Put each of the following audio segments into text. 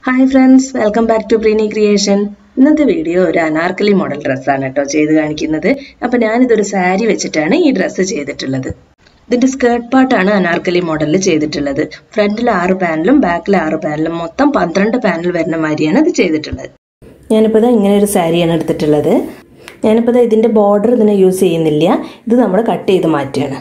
hi friends welcome back to Preeni creation ഇന്നത്തെ video ഒരു Anarkali model ഡ്രസ്സാണ് കേട്ടോ ചെയ്ത് കാണിക്കുന്നത് അപ്പം ഞാനിതൊരു സാരി വെച്ചിട്ടാണ് ഈ ഡ്രസ്സ് ചെയ്തിട്ടുള്ളത് ഇതിന്റെ സ്കേർട്ട് പാർട്ടാണ് അനാർക്കലി മോഡലിൽ ചെയ്തിട്ടുള്ളത് ഫ്രണ്ടിൽ ആറ് പാനലും ബാക്കിൽ ആറ് പാനലും മൊത്തം പന്ത്രണ്ട് പാനൽ വരുന്ന മാതിരിയാണ് ഇത് ചെയ്തിട്ടുള്ളത് ഞാനിപ്പോൾ ഇതാ ഇങ്ങനെ ഒരു സാരിയാണ് എടുത്തിട്ടുള്ളത് ഞാനിപ്പോൾ ഇതാ ഇതിന്റെ ബോർഡർ ഇതിനെ യൂസ് ചെയ്യുന്നില്ല ഇത് നമ്മൾ കട്ട് ചെയ്ത് മാറ്റുകയാണ്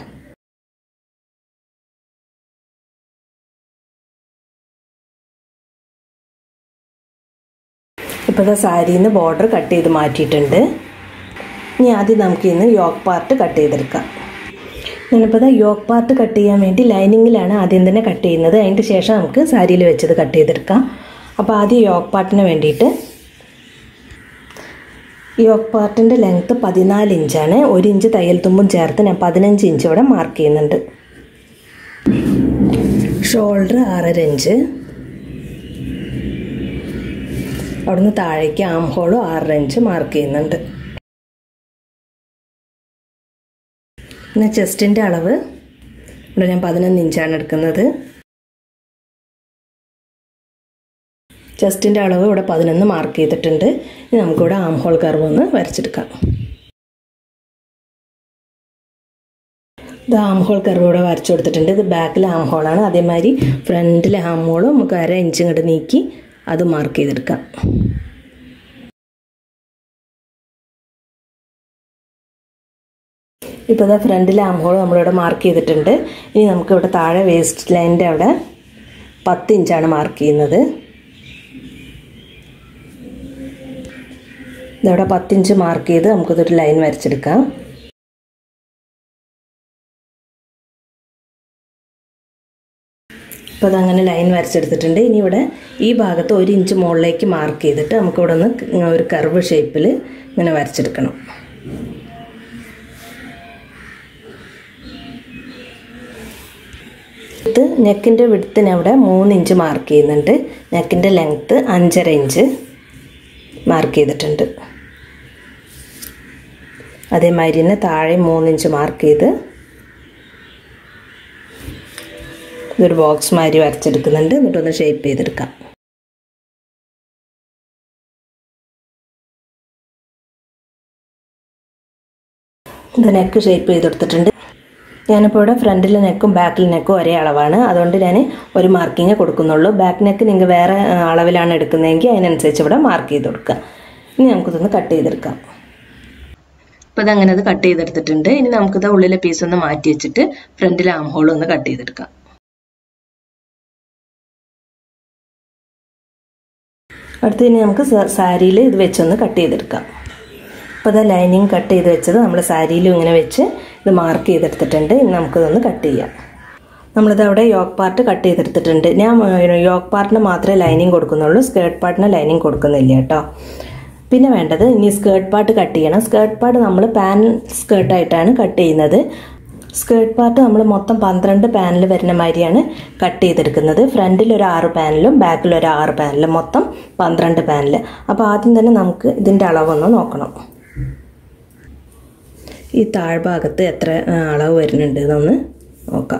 ഇപ്പോൾ ഇതാ സാരിയിൽ നിന്ന് ബോർഡർ കട്ട് ചെയ്ത് മാറ്റിയിട്ടുണ്ട് ഇനി ആദ്യം നമുക്ക് ഇന്ന് യോക്ക് പാർട്ട് കട്ട് ചെയ്തെടുക്കാം ഞാനിപ്പോൾ ഇതാ യോക്ക് പാർട്ട് കട്ട് ചെയ്യാൻ വേണ്ടി ലൈനിങ്ങിലാണ് ആദ്യം തന്നെ കട്ട് ചെയ്യുന്നത് അതിൻ്റെ ശേഷം നമുക്ക് സാരിയിൽ വെച്ചത് കട്ട് ചെയ്തെടുക്കാം അപ്പോൾ ആദ്യം യോക്ക് പാർട്ടിന് വേണ്ടിയിട്ട് യോക്ക് പാർട്ടിൻ്റെ ലെങ്ത്ത് പതിനാല് ഇഞ്ചാണ് ഒരു ഇഞ്ച് തയ്യൽ തുമ്പും ചേർത്ത് ഞാൻ പതിനഞ്ച് ഇഞ്ച് ഇവിടെ മാർക്ക് ചെയ്യുന്നുണ്ട് ഷോൾഡർ ആറര ഇഞ്ച് അവിടുന്ന് താഴേക്ക് ആം ഹോളും ആറര ഇഞ്ച് മാർക്ക് ചെയ്യുന്നുണ്ട് പിന്നെ ചെസ്റ്റിൻ്റെ അളവ് ഇവിടെ ഞാൻ പതിനൊന്ന് ഇഞ്ചാണ് എടുക്കുന്നത് ചെസ്റ്റിൻ്റെ അളവ് ഇവിടെ പതിനൊന്ന് മാർക്ക് ചെയ്തിട്ടുണ്ട് ഇനി നമുക്കിവിടെ ആം ഹോൾ കർവ് ഒന്ന് വരച്ചെടുക്കാം ഇത് ആം ഹോൾ കർവ് ഇവിടെ വരച്ചു കൊടുത്തിട്ടുണ്ട് ഇത് ബാക്കിൽ ആം ഹോളാണ് അതേമാതിരി ഫ്രണ്ടിലെ ആം ഹോളും നമുക്ക് അര ഇഞ്ച് ഇങ്ങോട്ട് നീക്കി അത് മാർക്ക് ചെയ്തെടുക്കാം ഇപ്പോൾ ഇതാ ഫ്രണ്ടിലെ ആം ഹോൾ നമ്മളിവിടെ മാർക്ക് ചെയ്തിട്ടുണ്ട് ഇനി നമുക്ക് ഇവിടെ താഴെ വേസ്റ്റ് ലൈനിൻ്റെ അവിടെ പത്ത് ഇഞ്ചാണ് മാർക്ക് ചെയ്യുന്നത് ഇതവിടെ പത്തിഞ്ച് മാർക്ക് ചെയ്ത് നമുക്കിതൊരു ലൈൻ വരച്ചെടുക്കാം ഇപ്പോൾ അതങ്ങനെ ലൈൻ വരച്ചെടുത്തിട്ടുണ്ട് ഇനി ഇവിടെ ഈ ഭാഗത്ത് ഒരു ഇഞ്ച് മുകളിലേക്ക് മാർക്ക് ചെയ്തിട്ട് നമുക്കിവിടെ നിന്ന് ഒരു കർവ് ഷേപ്പിൽ ഇങ്ങനെ വരച്ചെടുക്കണം ഇത് നെക്കിൻ്റെ വിടുത്തിന് അവിടെ മൂന്ന് ഇഞ്ച് മാർക്ക് ചെയ്യുന്നുണ്ട് നെക്കിൻ്റെ ലെങ്ത്ത് അഞ്ചര ഇഞ്ച് മാർക്ക് ചെയ്തിട്ടുണ്ട് അതേമാതിരി തന്നെ താഴെ മൂന്നിഞ്ച് മാർക്ക് ചെയ്ത് ഇതൊരു ബോക്സ് മാതിരി വരച്ചെടുക്കുന്നുണ്ട് എന്നിട്ടൊന്ന് ഷേപ്പ് ചെയ്തെടുക്കാം ഇത് നെക്ക് ഷേപ്പ് ചെയ്തെടുത്തിട്ടുണ്ട് ഞാനിപ്പോൾ ഇവിടെ ഫ്രണ്ടിൽ നെക്കും ബാക്കിൽ നെക്കും ഒരേ അളവാണ് അതുകൊണ്ട് ഞാൻ ഒരു മാർക്കിങ് കൊടുക്കുന്നുള്ളൂ ബാക്ക് നെക്ക് നിങ്ങൾ വേറെ അളവിലാണ് എടുക്കുന്നതെങ്കിൽ അതിനനുസരിച്ച് ഇവിടെ മാർക്ക് ചെയ്ത് കൊടുക്കുക ഇനി നമുക്കിതൊന്ന് കട്ട് ചെയ്തെടുക്കാം അപ്പോൾ ഇതങ്ങനെ അത് കട്ട് ചെയ്തെടുത്തിട്ടുണ്ട് ഇനി നമുക്കിത് ഉള്ളിലെ പീസ് ഒന്ന് മാറ്റി വെച്ചിട്ട് ഫ്രണ്ടിലെ ആം ഹോൾ ഒന്ന് കട്ട് ചെയ്തെടുക്കാം അടുത്ത് ഇനി നമുക്ക് സാരിയിൽ ഇത് വെച്ചൊന്ന് കട്ട് ചെയ്തെടുക്കാം അപ്പോൾ അത് ലൈനിങ് കട്ട് ചെയ്ത് വെച്ചത് നമ്മൾ സാരിയിലും ഇങ്ങനെ വെച്ച് ഇത് മാർക്ക് ചെയ്തെടുത്തിട്ടുണ്ട് ഇനി നമുക്കിതൊന്ന് കട്ട് ചെയ്യാം നമ്മളിത് അവിടെ യോക്ക് പാർട്ട് കട്ട് ചെയ്തെടുത്തിട്ടുണ്ട് ഞാൻ യോക്ക് പാർട്ടിന് മാത്രമേ ലൈനിങ് കൊടുക്കുന്നുള്ളൂ സ്കേർട്ട് പാർട്ടിന് ലൈനിങ് കൊടുക്കുന്നില്ല കേട്ടോ പിന്നെ വേണ്ടത് ഇനി സ്കേർട്ട് പാർട്ട് കട്ട് ചെയ്യണം സ്കേർട്ട് പാർട്ട് നമ്മൾ പാനൽ സ്കേർട്ടായിട്ടാണ് കട്ട് ചെയ്യുന്നത് സ്കേർട്ട് പാർട്ട് നമ്മൾ മൊത്തം പന്ത്രണ്ട് പാനൽ വരുന്ന മാതിരിയാണ് കട്ട് ചെയ്തെടുക്കുന്നത് ഫ്രണ്ടിൽ ഒരു ആറ് പാനലും ബാക്കിൽ ഒരു ആറ് പാനലും മൊത്തം പന്ത്രണ്ട് പാനൽ അപ്പോൾ ആദ്യം തന്നെ നമുക്ക് ഇതിൻ്റെ അളവൊന്ന് നോക്കണം ഈ താഴ്ഭാഗത്ത് എത്ര അളവ് വരുന്നുണ്ട് എന്നൊന്ന് നോക്കാം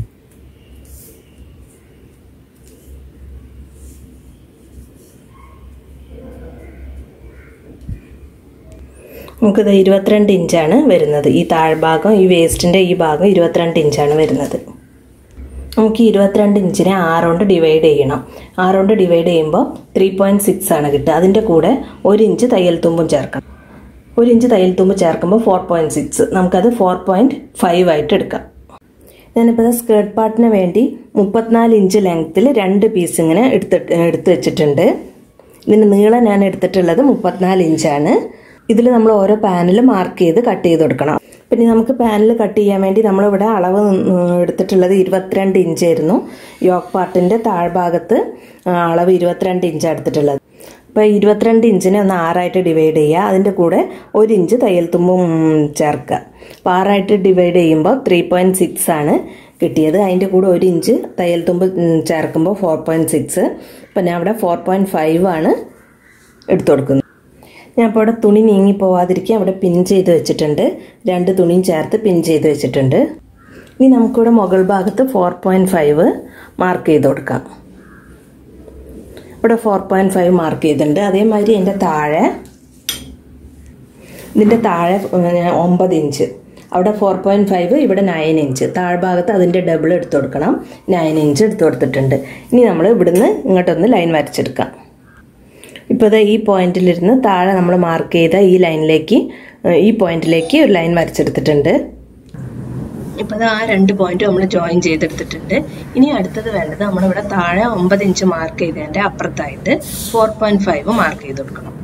നമുക്കിത് ഇരുപത്തിരണ്ട് ഇഞ്ചാണ് വരുന്നത് ഈ താഴ്ഭാഗം ഈ വേസ്റ്റിൻ്റെ ഈ ഭാഗം ഇരുപത്തിരണ്ട് ഇഞ്ചാണ് വരുന്നത് നമുക്ക് ഈ ഇരുപത്തിരണ്ട് ഇഞ്ചിനെ ആറുകൊണ്ട് ഡിവൈഡ് ചെയ്യണം ആറുകൊണ്ട് ഡിവൈഡ് ചെയ്യുമ്പോൾ ത്രീ പോയിൻറ്റ് സിക്സ് ആണ് കിട്ടുക അതിൻ്റെ കൂടെ ഒരു ഇഞ്ച് തയ്യൽ തുമ്പും ചേർക്കണം ഒരു ഇഞ്ച് തയ്യൽ തുമ്പ് ചേർക്കുമ്പോൾ ഫോർ പോയിൻറ്റ് സിക്സ് നമുക്കത് ഫോർ പോയിൻറ്റ് ഫൈവ് ആയിട്ട് എടുക്കാം ഞാനിപ്പോൾ സ്കേർട്ട് പാർട്ടിന് വേണ്ടി മുപ്പത്തിനാല് ഇഞ്ച് ലെങ്ത്തിൽ രണ്ട് പീസ് ഇങ്ങനെ എടുത്തിട്ട് എടുത്ത് വെച്ചിട്ടുണ്ട് ഇതിൻ്റെ നീളം ഞാൻ എടുത്തിട്ടുള്ളത് മുപ്പത്തിനാല് ഇഞ്ചാണ് ഇതിൽ നമ്മൾ ഓരോ പാനൽ മാർക്ക് ചെയ്ത് കട്ട് ചെയ്ത് കൊടുക്കണം പിന്നെ നമുക്ക് പാനൽ കട്ട് ചെയ്യാൻ വേണ്ടി നമ്മളിവിടെ അളവ് എടുത്തിട്ടുള്ളത് ഇരുപത്തിരണ്ട് ഇഞ്ചായിരുന്നു യോക്ക് പാർട്ടിൻ്റെ താഴ്ഭാഗത്ത് അളവ് ഇരുപത്തിരണ്ട് ഇഞ്ചാണ് എടുത്തിട്ടുള്ളത് അപ്പോൾ ഇരുപത്തിരണ്ട് ഇഞ്ചിനെ ഒന്ന് ആറായിട്ട് ഡിവൈഡ് ചെയ്യുക അതിൻ്റെ കൂടെ ഒരു ഇഞ്ച് തയ്യൽ തുമ്പും ചേർക്കുക അപ്പോൾ ആറായിട്ട് ഡിവൈഡ് ചെയ്യുമ്പോൾ ത്രീ പോയിൻറ്റ് സിക്സ് ആണ് കിട്ടിയത് അതിൻ്റെ കൂടെ ഒരു ഇഞ്ച് തയ്യൽ തുമ്പ് ചേർക്കുമ്പോൾ ഫോർ പോയിൻറ്റ് സിക്സ് അപ്പോൾ ഞാൻ അവിടെ ഫോർ പോയിൻറ്റ് ഫൈവ് ആണ് എടുത്തു കൊടുക്കുന്നത് ഞാൻ ഇപ്പോൾ ഇവിടെ തുണി നീങ്ങി പോവാതിരിക്കാൻ അവിടെ പിൻ ചെയ്ത് വെച്ചിട്ടുണ്ട് രണ്ട് തുണിയും ചേർത്ത് പിൻ ചെയ്ത് വെച്ചിട്ടുണ്ട് ഇനി നമുക്കിവിടെ മുകൾ ഭാഗത്ത് ഫോർ പോയിൻറ്റ് ഫൈവ് മാർക്ക് ചെയ്ത് കൊടുക്കാം ഇവിടെ ഫോർ പോയിൻറ്റ് ഫൈവ് മാർക്ക് ചെയ്തിട്ടുണ്ട് അതേമാതിരി എൻ്റെ താഴെ ഇതിൻ്റെ താഴെ ഒമ്പത് ഇഞ്ച് അവിടെ ഫോർ പോയിൻറ്റ് ഫൈവ് ഇവിടെ നയൻ ഇഞ്ച് താഴ്ഭാഗത്ത് അതിൻ്റെ ഡബിൾ എടുത്തു കൊടുക്കണം നയൻ ഇഞ്ച് എടുത്തു കൊടുത്തിട്ടുണ്ട് ഇനി നമ്മൾ ഇവിടുന്ന് ഇങ്ങോട്ടൊന്ന് ലൈൻ വരച്ചെടുക്കാം ഇപ്പോൾ ഇത് ഈ പോയിന്റിലിരുന്ന് താഴെ നമ്മൾ മാർക്ക് ചെയ്ത ഈ ലൈനിലേക്ക് ഈ പോയിന്റിലേക്ക് ഒരു ലൈൻ വരച്ചെടുത്തിട്ടുണ്ട് ഇപ്പോൾ ഇത് ആ രണ്ട് പോയിന്റ് നമ്മൾ ജോയിൻ ചെയ്തെടുത്തിട്ടുണ്ട് ഇനി അടുത്തത് വേണ്ടത് നമ്മളിവിടെ താഴെ ഒമ്പത് ഇഞ്ച് മാർക്ക് ചെയ്തതിൻ്റെ അപ്പുറത്തായിട്ട് ഫോർ പോയിന്റ് ഫൈവ് മാർക്ക് ചെയ്ത് കൊടുക്കണം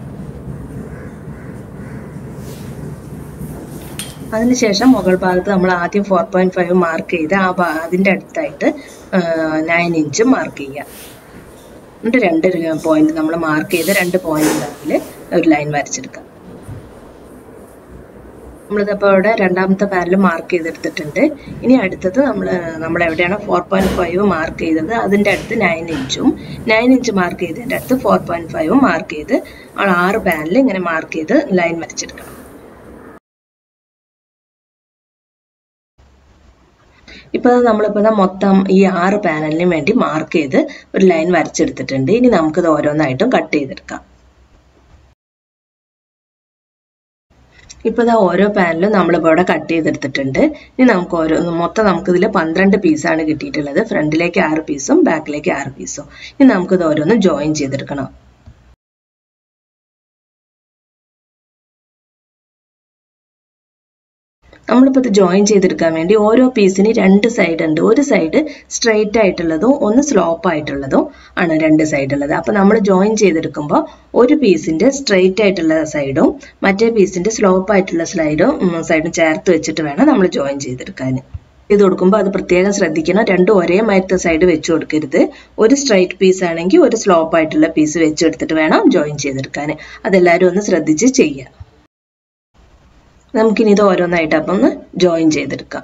അതിനുശേഷം മുകൾ ഭാഗത്ത് നമ്മൾ ആദ്യം ഫോർ പോയിന്റ് ഫൈവ് മാർക്ക് ചെയ്ത് ആ അതിൻ്റെ അടുത്തായിട്ട് നയൻ ഇഞ്ച് മാർക്ക് ചെയ്യുക എന്നിട്ട് രണ്ട് പോയിന്റ് നമ്മൾ മാർക്ക് ചെയ്ത് രണ്ട് പോയിന്റ് തമ്മിൽ ഒരു ലൈൻ വരച്ചെടുക്കാം നമ്മളിതപ്പോൾ ഇവിടെ രണ്ടാമത്തെ പാനൽ മാർക്ക് ചെയ്തെടുത്തിട്ടുണ്ട് ഇനി അടുത്തത് നമ്മൾ നമ്മൾ എവിടെയാണ് ഫോർ പോയിന്റ് ഫൈവ് മാർക്ക് ചെയ്തത് അതിൻ്റെ അടുത്ത് നയൻ ഇഞ്ചും നയൻ ഇഞ്ച് മാർക്ക് ചെയ്തതിൻ്റെ അടുത്ത് ഫോർ പോയിന്റ് ഫൈവും മാർക്ക് ചെയ്ത് ആ ആറ് പാനൽ ഇങ്ങനെ മാർക്ക് ചെയ്ത് ലൈൻ വരച്ചെടുക്കണം ഇപ്പോൾ നമ്മളിപ്പോൾ മൊത്തം ഈ ആറ് പാനലിന് വേണ്ടി മാർക്ക് ചെയ്ത് ഒരു ലൈൻ വരച്ചെടുത്തിട്ടുണ്ട് ഇനി നമുക്കിത് ഓരോന്നായിട്ടും കട്ട് ചെയ്തെടുക്കാം ഇപ്പോൾ ഇതാ ഓരോ പാനലും നമ്മളിപ്പോൾ ഇവിടെ കട്ട് ചെയ്തെടുത്തിട്ടുണ്ട് ഇനി നമുക്ക് ഓരോ മൊത്തം നമുക്കിതിൽ പന്ത്രണ്ട് പീസാണ് കിട്ടിയിട്ടുള്ളത് ഫ്രണ്ടിലേക്ക് ആറ് പീസും ബാക്കിലേക്ക് ആറ് പീസും ഇനി നമുക്കിത് ഓരോന്നും ജോയിൻ ചെയ്തെടുക്കണം നമ്മളിപ്പോൾ ഇത് ജോയിൻ ചെയ്തെടുക്കാൻ വേണ്ടി ഓരോ പീസിന് രണ്ട് സൈഡ് ഉണ്ട് ഒരു സൈഡ് സ്ട്രെയിറ്റ് ആയിട്ടുള്ളതും ഒന്ന് സ്ലോപ്പ് ആയിട്ടുള്ളതും ആണ് രണ്ട് സൈഡ് ഉള്ളത് അപ്പോൾ നമ്മൾ ജോയിൻ ചെയ്തെടുക്കുമ്പോൾ ഒരു പീസിന്റെ സ്ട്രെയിറ്റ് ആയിട്ടുള്ള സൈഡും മറ്റേ പീസിന്റെ സ്ലോപ്പ് ആയിട്ടുള്ള സൈഡും സൈഡും ചേർത്ത് വെച്ചിട്ട് വേണം നമ്മൾ ജോയിൻ ചെയ്തെടുക്കാൻ ഇത് കൊടുക്കുമ്പോൾ അത് പ്രത്യേകം ശ്രദ്ധിക്കണം രണ്ടും ഒരേ മരത്തെ സൈഡ് വെച്ച് കൊടുക്കരുത് ഒരു സ്ട്രൈറ്റ് പീസ് ആണെങ്കിൽ ഒരു സ്ലോപ്പ് ആയിട്ടുള്ള പീസ് വെച്ച് എടുത്തിട്ട് വേണം ജോയിൻ ചെയ്തെടുക്കാൻ അതെല്ലാവരും ഒന്ന് ശ്രദ്ധിച്ച് ചെയ്യുക നമുക്കിനി ഇത് ഓരോന്നായിട്ട് അപ്പം ഒന്ന് ജോയിൻ ചെയ്തെടുക്കാം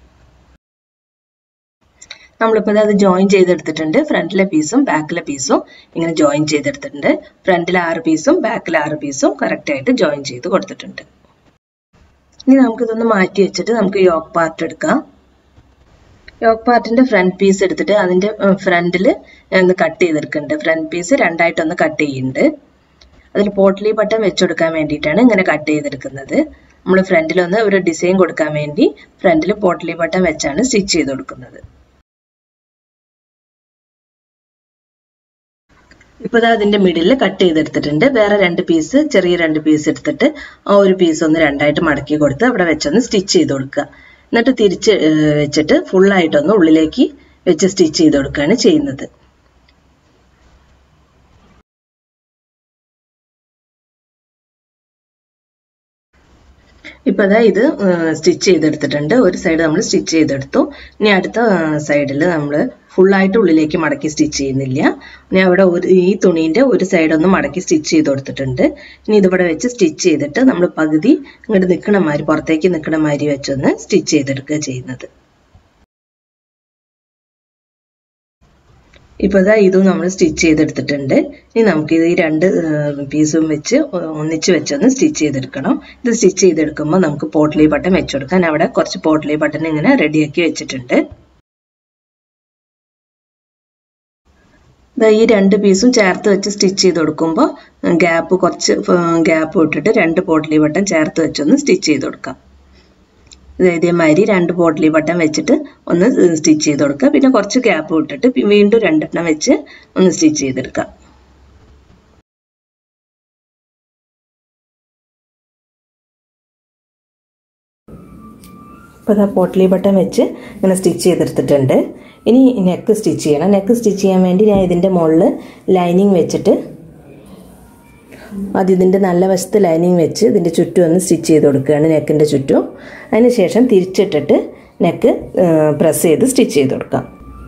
നമ്മളിപ്പോൾ അത് ജോയിൻ ചെയ്തെടുത്തിട്ടുണ്ട് ഫ്രണ്ടിലെ പീസും ബാക്കിലെ പീസും ഇങ്ങനെ ജോയിൻ ചെയ്തെടുത്തിട്ടുണ്ട് ഫ്രണ്ടിൽ ആറ് പീസും ബാക്കിൽ ആറ് പീസും കറക്റ്റായിട്ട് ജോയിൻ ചെയ്ത് കൊടുത്തിട്ടുണ്ട് ഇനി നമുക്കിതൊന്ന് മാറ്റി വെച്ചിട്ട് നമുക്ക് യോക്ക് പാർട്ട് എടുക്കാം യോക്ക് പാർട്ടിന്റെ ഫ്രണ്ട് പീസ് എടുത്തിട്ട് അതിന്റെ ഫ്രണ്ടിൽ ഒന്ന് കട്ട് ചെയ്തെടുക്കുന്നുണ്ട് ഫ്രണ്ട് പീസ് രണ്ടായിട്ടൊന്ന് കട്ട് ചെയ്യുന്നുണ്ട് അതിൽ പോട്ട്ലി ബട്ടൺ വെച്ചെടുക്കാൻ വേണ്ടിയിട്ടാണ് ഇങ്ങനെ കട്ട് ചെയ്തെടുക്കുന്നത് നമ്മൾ ഫ്രണ്ടിലൊന്ന് ഒരു ഡിസൈൻ കൊടുക്കാൻ വേണ്ടി ഫ്രണ്ടിൽ പോട്ട്ലി ബട്ടൺ വെച്ചാണ് സ്റ്റിച്ച് ചെയ്ത് കൊടുക്കുന്നത് ഇപ്പോൾ അതിന്റെ മിഡിൽ കട്ട് ചെയ്തെടുത്തിട്ടുണ്ട് വേറെ രണ്ട് പീസ് ചെറിയ രണ്ട് പീസ് എടുത്തിട്ട് ആ ഒരു പീസ് ഒന്ന് രണ്ടായിട്ട് മടക്കി കൊടുത്ത് അവിടെ വെച്ചൊന്ന് സ്റ്റിച്ച് ചെയ്ത് കൊടുക്കുക എന്നിട്ട് തിരിച്ച് വെച്ചിട്ട് ഫുള്ളായിട്ടൊന്ന് ഉള്ളിലേക്ക് വെച്ച് സ്റ്റിച്ച് ചെയ്ത് കൊടുക്കുകയാണ് ചെയ്യുന്നത് ഇപ്പൊ അതാ ഇത് സ്റ്റിച്ച് ചെയ്തെടുത്തിട്ടുണ്ട് ഒരു സൈഡ് നമ്മൾ സ്റ്റിച്ച് ചെയ്തെടുത്തു ഇനി അടുത്ത സൈഡിൽ നമ്മൾ ഫുള്ളായിട്ട് ഉള്ളിലേക്ക് മടക്കി സ്റ്റിച്ച് ചെയ്യുന്നില്ല ഇനി അവിടെ ഒരു ഈ തുണീൻ്റെ ഒരു സൈഡ് ഒന്ന് മടക്കി സ്റ്റിച്ച് ചെയ്ത് കൊടുത്തിട്ടുണ്ട് ഇനി ഇതിവിടെ വെച്ച് സ്റ്റിച്ച് ചെയ്തിട്ട് നമ്മൾ പകുതി ഇങ്ങോട്ട് നിൽക്കണ മാതിരി പുറത്തേക്ക് നിൽക്കണ മാതിരി വെച്ചൊന്ന് സ്റ്റിച്ച് ചെയ്തെടുക്കുക ചെയ്യുന്നത് ഇപ്പോൾ ഇതാ ഇതും നമ്മൾ സ്റ്റിച്ച് ചെയ്തെടുത്തിട്ടുണ്ട് ഇനി നമുക്ക് ഇത് ഈ രണ്ട് പീസും വെച്ച് ഒന്നിച്ച് വെച്ചൊന്ന് സ്റ്റിച്ച് ചെയ്തെടുക്കണം ഇത് സ്റ്റിച്ച് ചെയ്തെടുക്കുമ്പോൾ നമുക്ക് പോട്ട്ലി ബട്ടൺ വെച്ച് കൊടുക്കാൻ അവിടെ കുറച്ച് പോട്ട്ലി ബട്ടൺ ഇങ്ങനെ റെഡിയാക്കി വെച്ചിട്ടുണ്ട് ഈ രണ്ട് പീസും ചേർത്ത് വെച്ച് സ്റ്റിച്ച് ചെയ്ത് കൊടുക്കുമ്പോൾ ഗ്യാപ്പ് കുറച്ച് ഗ്യാപ്പ് വിട്ടിട്ട് രണ്ട് പോട്ട്ലി ബട്ടൺ ചേർത്ത് വെച്ചൊന്ന് സ്റ്റിച്ച് ചെയ്ത് കൊടുക്കാം ഇതേമാതിരി രണ്ട് പോട്ട്ലി ബട്ടൺ വെച്ചിട്ട് ഒന്ന് സ്റ്റിച്ച് ചെയ്ത് കൊടുക്കുക പിന്നെ കുറച്ച് ഗ്യാപ്പ് വിട്ടിട്ട് വീണ്ടും രണ്ടെണ്ണം വെച്ച് ഒന്ന് സ്റ്റിച്ച് ചെയ്തെടുക്കുക ഇപ്പോൾ ഇതാ പോട്ട്ലി ബട്ടൺ വെച്ച് ഇങ്ങനെ സ്റ്റിച്ച് ചെയ്തെടുത്തിട്ടുണ്ട് ഇനി നെക്ക് സ്റ്റിച്ച് ചെയ്യണം നെക്ക് സ്റ്റിച്ച് ചെയ്യാൻ വേണ്ടി ഞാൻ ഇതിൻ്റെ മുകളിൽ ലൈനിങ് വെച്ചിട്ട് അത് ഇതിൻ്റെ നല്ല വശത്ത് ലൈനിങ് വെച്ച് ഇതിൻ്റെ ചുറ്റും ഒന്ന് സ്റ്റിച്ച് ചെയ്ത് കൊടുക്കുകയാണ് നെക്കിൻ്റെ ചുറ്റും അതിന് ശേഷം തിരിച്ചിട്ടിട്ട് നെക്ക് പ്രസ് ചെയ്ത് സ്റ്റിച്ച് ചെയ്ത് കൊടുക്കാം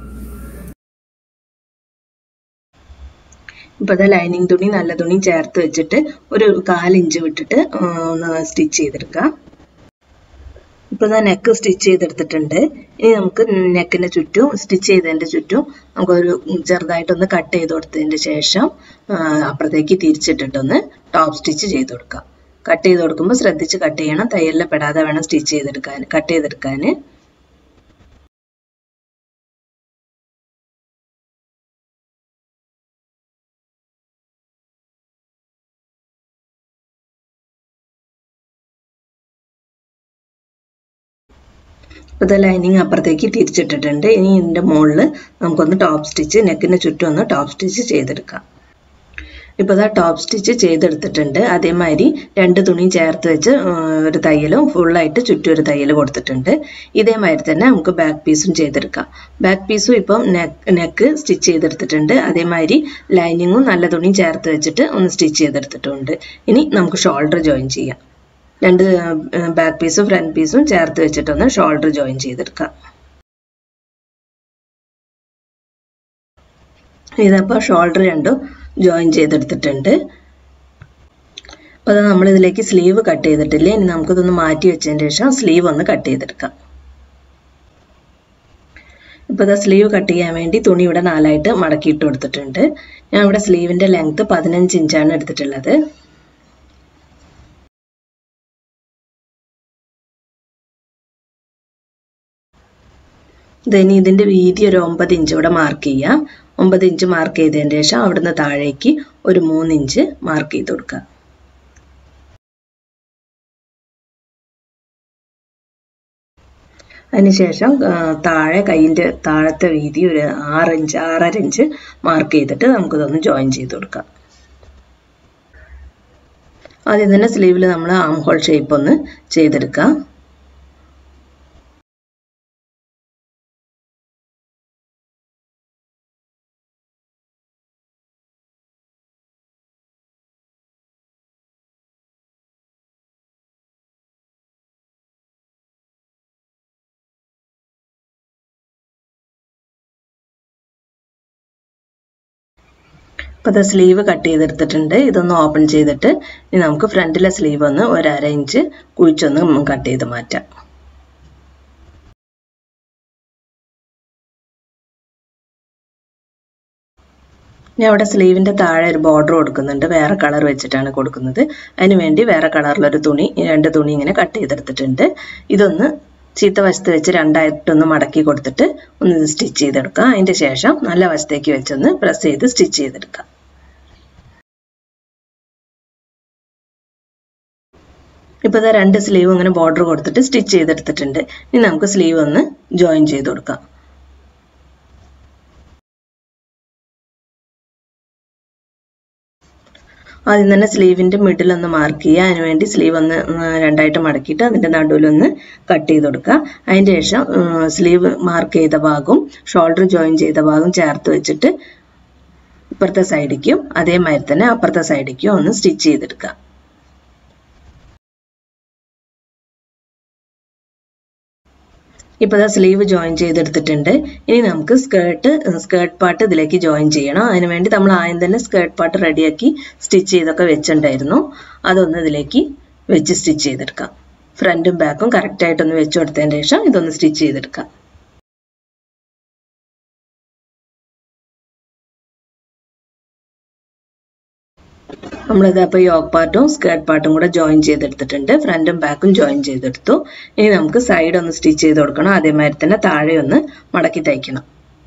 ഇപ്പോൾ അത് ലൈനിങ് തുണി നല്ല തുണി ചേർത്ത് വെച്ചിട്ട് ഒരു കാലിഞ്ച് വിട്ടിട്ട് ഒന്ന് സ്റ്റിച്ച് ചെയ്തെടുക്കാം ഇപ്പോൾ ഞാൻ നെക്ക് സ്റ്റിച്ച് ചെയ്തെടുത്തിട്ടുണ്ട് ഇനി നമുക്ക് നെക്കിൻ്റെ ചുറ്റും സ്റ്റിച്ച് ചെയ്തതിൻ്റെ ചുറ്റും നമുക്കൊരു ചെറുതായിട്ടൊന്ന് കട്ട് ചെയ്ത് കൊടുത്തതിൻ്റെ ശേഷം അപ്പുറത്തേക്ക് തിരിച്ചിട്ടിട്ടൊന്ന് ടോപ്പ് സ്റ്റിച്ച് ചെയ്ത് കൊടുക്കാം കട്ട് ചെയ്ത് കൊടുക്കുമ്പോൾ ശ്രദ്ധിച്ച് കട്ട് ചെയ്യണം തയ്യലിൽ പെടാതെ വേണം സ്റ്റിച്ച് ചെയ്തെടുക്കാൻ കട്ട് ചെയ്തെടുക്കാൻ അപ്പോൾ ഇത് ലൈനിങ് അപ്പുറത്തേക്ക് തിരിച്ചിട്ടിട്ടുണ്ട് ഇനി ഇതിൻ്റെ മുകളിൽ നമുക്കൊന്ന് ടോപ്പ് സ്റ്റിച്ച് നെക്കിന് ചുറ്റും ഒന്ന് ടോപ്പ് സ്റ്റിച്ച് ചെയ്തെടുക്കാം ഇപ്പോൾ ഇതാ ടോപ്പ് സ്റ്റിച്ച് ചെയ്തെടുത്തിട്ടുണ്ട് അതേമാതിരി രണ്ട് തുണിയും ചേർത്ത് വെച്ച് ഒരു തയ്യലും ഫുള്ളായിട്ട് ചുറ്റും ഒരു തയ്യൽ കൊടുത്തിട്ടുണ്ട് ഇതേമാതിരി തന്നെ നമുക്ക് ബാക്ക് പീസും ചെയ്തെടുക്കാം ബാക്ക് പീസും ഇപ്പം നെക്ക് നെക്ക് സ്റ്റിച്ച് ചെയ്തെടുത്തിട്ടുണ്ട് അതേമാതിരി ലൈനിങ്ങും നല്ല തുണിയും ചേർത്ത് വെച്ചിട്ട് ഒന്ന് സ്റ്റിച്ച് ചെയ്തെടുത്തിട്ടുണ്ട് ഇനി നമുക്ക് ഷോൾഡർ ജോയിൻ ചെയ്യാം രണ്ട് ബാക്ക് പീസും ഫ്രണ്ട് പീസും ചേർത്ത് വെച്ചിട്ടൊന്ന് ഷോൾഡർ ജോയിൻ ചെയ്തെടുക്കാം ഇതപ്പോൾ ഷോൾഡർ രണ്ടും ജോയിൻ ചെയ്തെടുത്തിട്ടുണ്ട് അപ്പോൾ അത് നമ്മളിതിലേക്ക് സ്ലീവ് കട്ട് ചെയ്തിട്ടില്ലേ ഇനി നമുക്കിതൊന്ന് മാറ്റി വെച്ചതിന് ശേഷം സ്ലീവ് ഒന്ന് കട്ട് ചെയ്തെടുക്കാം ഇപ്പോൾ ഇതാ സ്ലീവ് കട്ട് ചെയ്യാൻ വേണ്ടി തുണി ഇവിടെ നാലായിട്ട് മടക്കിയിട്ട് കൊടുത്തിട്ടുണ്ട് ഞാൻ ഇവിടെ സ്ലീവിൻ്റെ ലെങ്ത്ത് പതിനഞ്ച് ഇഞ്ചാണ് എടുത്തിട്ടുള്ളത് ഇനി ഇതിൻ്റെ വീതി ഒരു ഒമ്പത് ഇഞ്ച് ഇവിടെ മാർക്ക് ചെയ്യാം ഒമ്പത് ഇഞ്ച് മാർക്ക് ചെയ്തതിന് ശേഷം അവിടുന്ന് താഴേക്ക് ഒരു മൂന്ന് ഇഞ്ച് മാർക്ക് ചെയ്ത് കൊടുക്കുക അതിനുശേഷം താഴെ കൈയിൻ്റെ താഴത്തെ വീതി ഒരു ആറ് ഇഞ്ച് ആറര ഇഞ്ച് മാർക്ക് ചെയ്തിട്ട് നമുക്കിതൊന്ന് ജോയിൻ ചെയ്ത് കൊടുക്കാം ആദ്യം തന്നെ സ്ലീവിൽ നമ്മൾ ആം ഹോൾ ഷേപ്പ് ഒന്ന് ചെയ്തെടുക്കാം അപ്പോൾ അത് സ്ലീവ് കട്ട് ചെയ്തെടുത്തിട്ടുണ്ട് ഇതൊന്ന് ഓപ്പൺ ചെയ്തിട്ട് ഇനി നമുക്ക് ഫ്രണ്ടിലെ സ്ലീവ് ഒന്ന് ഒരു അര ഇഞ്ച് കുഴിച്ചൊന്ന് കട്ട് ചെയ്ത് മാറ്റാം ഞാൻ അവിടെ സ്ലീവിൻ്റെ താഴെ ഒരു ബോർഡർ കൊടുക്കുന്നുണ്ട് വേറെ കളർ വെച്ചിട്ടാണ് കൊടുക്കുന്നത് അതിന് വേണ്ടി വേറെ കളറിലൊരു തുണി രണ്ട് തുണി ഇങ്ങനെ കട്ട് ചെയ്തെടുത്തിട്ടുണ്ട് ഇതൊന്ന് ചീത്ത വശത്ത് വെച്ച് രണ്ടായിട്ടൊന്ന് മടക്കി കൊടുത്തിട്ട് ഒന്ന് സ്റ്റിച്ച് ചെയ്തെടുക്കാം അതിൻ്റെ ശേഷം നല്ല വശത്തേക്ക് വെച്ചൊന്ന് പ്രസ് ചെയ്ത് സ്റ്റിച്ച് ചെയ്തെടുക്കാം ഇപ്പോൾ ഇതാ രണ്ട് സ്ലീവ് ഇങ്ങനെ ബോർഡർ കൊടുത്തിട്ട് സ്റ്റിച്ച് ചെയ്തെടുത്തിട്ടുണ്ട് ഇനി നമുക്ക് സ്ലീവ് ഒന്ന് ജോയിൻ ചെയ്ത് കൊടുക്കാം ആദ്യം തന്നെ സ്ലീവിൻ്റെ മിഡിൽ ഒന്ന് മാർക്ക് ചെയ്യുക അതിന് വേണ്ടി സ്ലീവ് ഒന്ന് രണ്ടായിട്ട് മടക്കിയിട്ട് അതിൻ്റെ നടുവിലൊന്ന് കട്ട് ചെയ്ത് കൊടുക്കുക അതിൻ്റെ ശേഷം സ്ലീവ് മാർക്ക് ചെയ്ത ഭാഗവും ഷോൾഡർ ജോയിൻ ചെയ്ത ഭാഗം ചേർത്ത് വെച്ചിട്ട് ഇപ്പുറത്തെ സൈഡിക്കും അതേമാതിരി തന്നെ അപ്പുറത്തെ സൈഡിക്കും ഒന്ന് സ്റ്റിച്ച് ചെയ്തെടുക്കുക ഇപ്പോൾ ഇതാ സ്ലീവ് ജോയിൻ ചെയ്തെടുത്തിട്ടുണ്ട് ഇനി നമുക്ക് സ്കേർട്ട് സ്കേർട്ട് പാർട്ട് ഇതിലേക്ക് ജോയിൻ ചെയ്യണം അതിന് വേണ്ടി നമ്മൾ ആദ്യം തന്നെ സ്കേർട്ട് പാർട്ട് റെഡിയാക്കി സ്റ്റിച്ച് ചെയ്തൊക്കെ വെച്ചിട്ടുണ്ടായിരുന്നു അതൊന്ന് ഇതിലേക്ക് വെച്ച് സ്റ്റിച്ച് ചെയ്തെടുക്കാം ഫ്രണ്ടും ബാക്കും കറക്റ്റായിട്ടൊന്ന് വെച്ച് കൊടുത്തതിന് ശേഷം ഇതൊന്ന് സ്റ്റിച്ച് ചെയ്തെടുക്കാം നമ്മളിത് അപ്പോൾ യോക്ക് പാർട്ടും സ്കേർട്ട് പാർട്ടും കൂടെ ജോയിൻ ചെയ്തെടുത്തിട്ടുണ്ട് ഫ്രണ്ടും ബാക്കും ജോയിൻ ചെയ്തെടുത്തു ഇനി നമുക്ക് സൈഡ് ഒന്ന് സ്റ്റിച്ച് ചെയ്ത് കൊടുക്കണം അതേമാതിരി തന്നെ താഴെ ഒന്ന് മടക്കി തയ്ക്കണം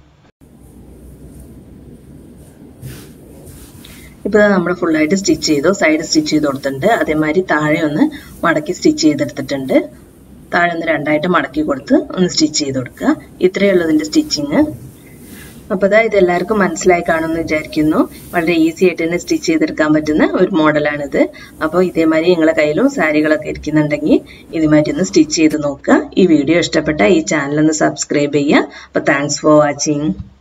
ഇപ്പോൾ നമ്മൾ ഫുള്ളായിട്ട് സ്റ്റിച്ച് ചെയ്തു സൈഡ് സ്റ്റിച്ച് ചെയ്ത് കൊടുത്തിട്ടുണ്ട് അതേമാതിരി താഴെ ഒന്ന് മടക്കി സ്റ്റിച്ച് ചെയ്തെടുത്തിട്ടുണ്ട് താഴെ ഒന്ന് രണ്ടായിട്ട് മടക്കി കൊടുത്ത് ഒന്ന് സ്റ്റിച്ച് ചെയ്ത് കൊടുക്കുക ഇത്രയേ ഉള്ളൂ ഇതിൻ്റെ സ്റ്റിച്ചിങ് അപ്പോൾ അതാ ഇത് എല്ലാവർക്കും മനസ്സിലായി കാണുമെന്ന് വിചാരിക്കുന്നു വളരെ ഈസി ആയിട്ട് തന്നെ സ്റ്റിച്ച് ചെയ്തെടുക്കാൻ പറ്റുന്ന ഒരു മോഡലാണിത് അപ്പോൾ ഇതേമാതിരി നിങ്ങളുടെ കയ്യിലും സാരികളൊക്കെ ഇരിക്കുന്നുണ്ടെങ്കിൽ ഇതുമാതിരി ഒന്ന് സ്റ്റിച്ച് ചെയ്ത് നോക്കുക ഈ വീഡിയോ ഇഷ്ടപ്പെട്ട ഈ ചാനൽ ഒന്ന് സബ്സ്ക്രൈബ് ചെയ്യുക അപ്പോൾ താങ്ക്സ് ഫോർ വാച്ചിങ്